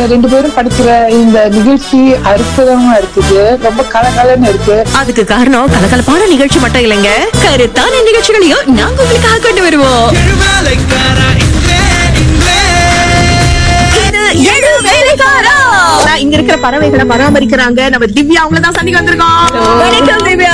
ரெண்டு பேரும் படிக்கிற இந்த நிகழ்ச்சி அற்புதமா இருக்குது ரொம்ப கலகலன்னு இருக்கு அதுக்கு காரணம் கலகலப்பான நிகழ்ச்சி மட்டும் இல்லைங்க கருத்தான நிகழ்ச்சிகளையும் நாங்க உங்களுக்காக கொண்டு வருவோம் இது ஏழு வேலைக்காரா. நான் இங்க இருக்கிற பறவைகளை பராமரிக்கிறாங்க நம்ம திவ்யா அவங்கள தான் சந்திக்க வந்திருக்கோம் வணக்கம் Divya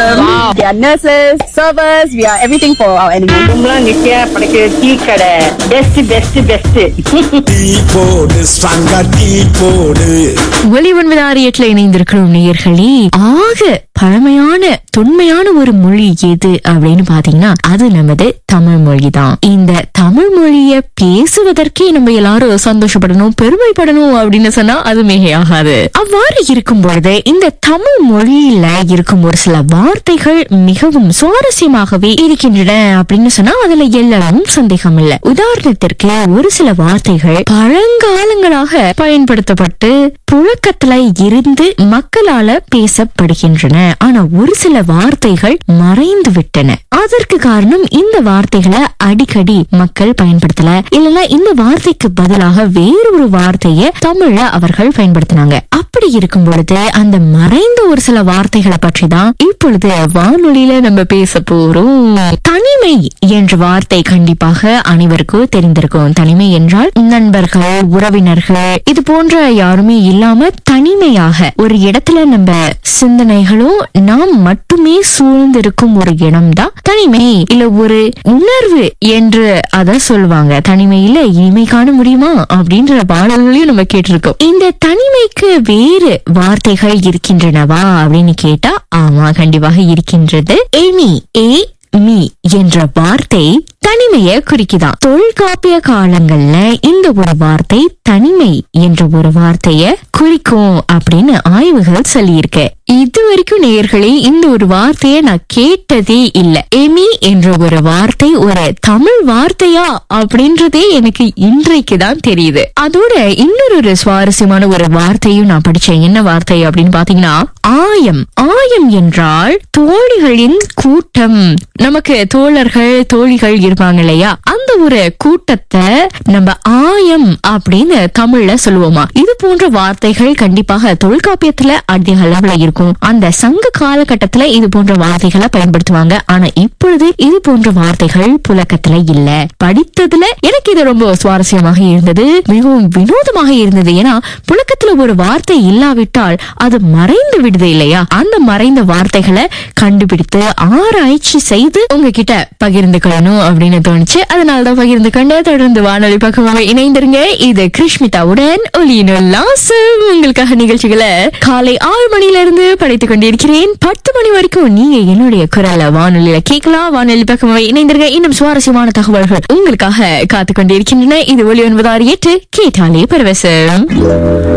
We are nurses, servers, we are everything for our animals. கும்பலாம் Nithya படைக்கிற டீ கடை பெஸ்ட் பெஸ்ட் பெஸ்ட் டீ போடு ஸ்ட்ராங்கா டீ போடு ஒலி ஒன்பது ஆறு எட்டுல இணைந்திருக்கிறோம் நேயர்களே ஆக பழமையான தொன்மையான ஒரு மொழி எது அப்படின்னு பாத்தீங்கன்னா அது நமது தமிழ் மொழி தான் இந்த தமிழ் மொழிய பேசுவதற்கே நம்ம எல்லாரும் சந்தோஷப்படணும் பெருமைப்படணும் அப்படின்னு சொன்னா அது மிகையாகாது அவ்வாறு இருக்கும் பொழுது இந்த தமிழ் மொழியில இருக்கும் ஒரு சில வார்த்தைகள் மிகவும் சுவாரஸ்யமாகவே இருக்கின்றன அப்படின்னு சொன்னா அதுல எல்லாம் சந்தேகம் இல்ல உதாரணத்திற்கு ஒரு சில வார்த்தைகள் பழங்காலங்களாக பயன்படுத்தப்பட்டு புழக்கத்துல இருந்து மக்களால பேசப்படுகின்றன ஆனா ஒரு சில வார்த்தைகள் மறைந்து விட்டன அதற்கு காரணம் இந்த வார்த்தைகளை அடிக்கடி மக்கள் பயன்படுத்தல இல்லனா இந்த வார்த்தைக்கு பதிலாக வேறொரு வார்த்தையை தமிழ்ல அவர்கள் பயன்படுத்தினாங்க அப்படி இருக்கும் பொழுது அந்த மறைந்த ஒரு சில வார்த்தைகளை பற்றி தான் இப்பொழுது வானொலியில நம்ம பேச போறோம் தனிமை என்ற வார்த்தை கண்டிப்பாக அனைவருக்கும் தெரிந்திருக்கும் தனிமை என்றால் நண்பர்கள் உறவினர்கள் இது போன்ற யாருமே இல்லாம தனிமையாக ஒரு இடத்துல நம்ம சிந்தனைகளும் நாம் மட்டுமே சூழ்ந்திருக்கும் ஒரு இடம் தான் தனிமை இல்ல ஒரு உணர்வு என்று அத சொல்லுவாங்க தனிமையில இனிமை காண முடியுமா அப்படின்ற பாடல்களையும் நம்ம கேட்டிருக்கோம் இந்த தனிமைக்கு வேறு வார்த்தைகள் இருக்கின்றனவா அப்படின்னு கேட்டா ஆமா கண்டிப்பாக இருக்கின்றது எமி ஏ மீ என்ற வார்த்தை தனிமைய குறிக்குதான் தொல்காப்பிய காலங்கள்ல இந்த ஒரு வார்த்தை தனிமை என்ற ஒரு வார்த்தைய குறிக்கும் அப்படின்னு ஆய்வுகள் சொல்லியிருக்கு இது வரைக்கும் நேயர்களே இந்த ஒரு வார்த்தையை நான் கேட்டதே இல்ல எமி என்ற ஒரு வார்த்தை ஒரு தமிழ் வார்த்தையா அப்படின்றதே எனக்கு இன்றைக்கு தான் தெரியுது அதோட இன்னொரு ஒரு சுவாரஸ்யமான ஒரு வார்த்தையும் நான் படிச்சேன் என்ன வார்த்தை அப்படின்னு பாத்தீங்கன்னா ஆயம் ஆயம் என்றால் தோழிகளின் கூட்டம் நமக்கு தோழர்கள் தோழிகள் இருப்பாங்க இல்லையா அந்த ஒரு கூட்டத்தை நம்ம ஆயம் அப்படின்னு தமிழ்ல சொல்லுவோமா இது போன்ற வார்த்தைகள் கண்டிப்பாக தொல்காப்பியத்துல அதிக அளவுல இருக்கும் அந்த சங்க காலகட்டத்துல இது போன்ற வார்த்தைகளை பயன்படுத்துவாங்க ஆனா இப்பொழுது இது போன்ற வார்த்தைகள் புழக்கத்துல இல்ல படித்ததுல எனக்கு இது ரொம்ப சுவாரஸ்யமாக இருந்தது மிகவும் வினோதமாக இருந்தது ஏன்னா புழக்கத்துல ஒரு வார்த்தை இல்லாவிட்டால் அது மறைந்து விடுது இல்லையா அந்த மறைந்த வார்த்தைகளை கண்டுபிடித்து ஆராய்ச்சி செய்து உங்ககிட்ட பகிர்ந்து கொள்ளணும் அப்படின்னு தோணுச்சு அதனாலதான் பகிர்ந்து கொண்டு தொடர்ந்து வானொலி பக்கமாக இணைந்திருங்க இது கிருஷ்மிதாவுடன் ஒலியினோல்லாசம் உங்களுக்காக நிகழ்ச்சிகளை காலை ஆறு மணில இருந்து படைத்துக் கொண்டிருக்கிறேன் பத்து மணி வரைக்கும் நீங்க என்னுடைய குரலை வானொலியில கேட்கலாம் வானொலி பக்கமாக இணைந்திருங்க இன்னும் சுவாரஸ்யமான தகவல்கள் உங்களுக்காக காத்துக் கொண்டிருக்கின்றன இது ஒலி ஒன்பது ஆறு எட்டு கேட்டாலே பரவசம்